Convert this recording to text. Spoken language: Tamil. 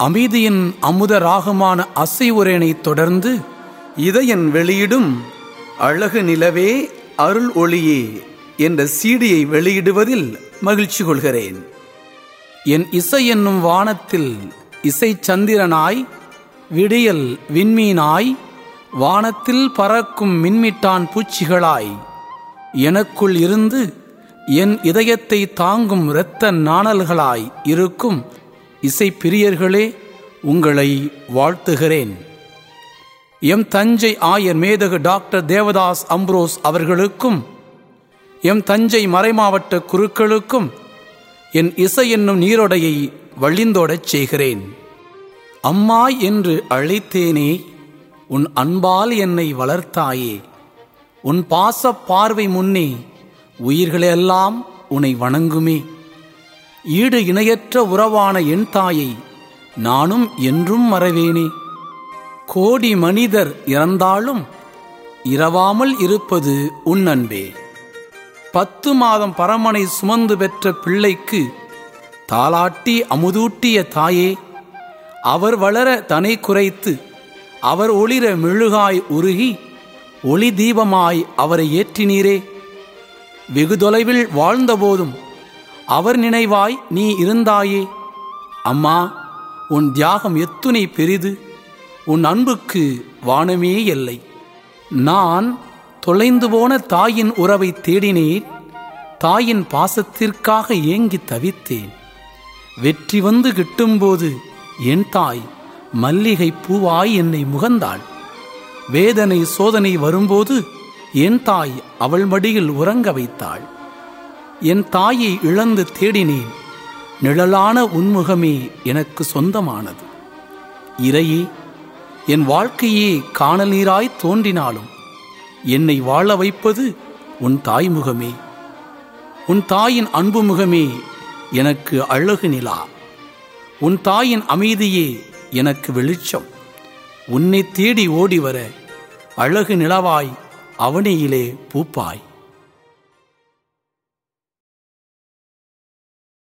அமைதியின் அமுத ராகமான அசைவுரேனைத் தொடர்ந்து இதயன் வெளியிடும் அழகு நிலவே அருள் ஒளியே என்ற சீடியை வெளியிடுவதில் மகிழ்ச்சி கொள்கிறேன் என் இசை என்னும் வானத்தில் இசை சந்திரனாய் விடியல் விண்மீனாய் வானத்தில் பறக்கும் மின்மிட்டான் பூச்சிகளாய் எனக்குள் இருந்து என் இதயத்தை தாங்கும் இரத்த நாணல்களாய் இருக்கும் இசை பிரியர்களே உங்களை வாழ்த்துகிறேன் எம் தஞ்சை ஆயர் மேதகு டாக்டர் தேவதாஸ் அம்ப்ரோஸ் அவர்களுக்கும் எம் தஞ்சை மறைமாவட்ட குருக்களுக்கும் என் இசை என்னும் நீரோடையை வழிந்தோடச் செய்கிறேன் அம்மா என்று அழைத்தேனே உன் அன்பால் என்னை வளர்த்தாயே உன் பாச பார்வை முன்னே உயிர்களெல்லாம் உன்னை வணங்குமே ஈடு இணையற்ற உறவான என் தாயை நானும் என்றும் மறவேனே கோடி மனிதர் இறந்தாலும் இரவாமல் இருப்பது உன் அன்பே பத்து மாதம் பரமனை சுமந்து பெற்ற பிள்ளைக்கு தாலாட்டி அமுதூட்டிய தாயே அவர் வளர தனை குறைத்து அவர் ஒளிர மெழுகாய் உருகி ஒளி தீபமாய் அவரை ஏற்றினீரே வெகு தொலைவில் வாழ்ந்தபோதும் அவர் நினைவாய் நீ இருந்தாயே அம்மா உன் தியாகம் எத்துணை பெரிது உன் அன்புக்கு வானமே எல்லை நான் தொலைந்து போன தாயின் உறவை தேடினேன் தாயின் பாசத்திற்காக ஏங்கி தவித்தேன் வெற்றி வந்து கிட்டும்போது என் தாய் மல்லிகை பூவாய் என்னை முகந்தாள் வேதனை சோதனை வரும்போது என் தாய் அவள் மடியில் உறங்க வைத்தாள் என் தாயை இழந்து தேடினேன் நிழலான உன்முகமே எனக்கு சொந்தமானது இறையே என் வாழ்க்கையே காணல் நீராய் தோன்றினாலும் என்னை வாழ வைப்பது உன் தாய்முகமே உன் தாயின் அன்பு முகமே எனக்கு அழகு நிலா உன் தாயின் அமைதியே எனக்கு வெளிச்சம் உன்னை தேடி ஓடி வர அழகு நிலவாய் அவனியிலே பூப்பாய்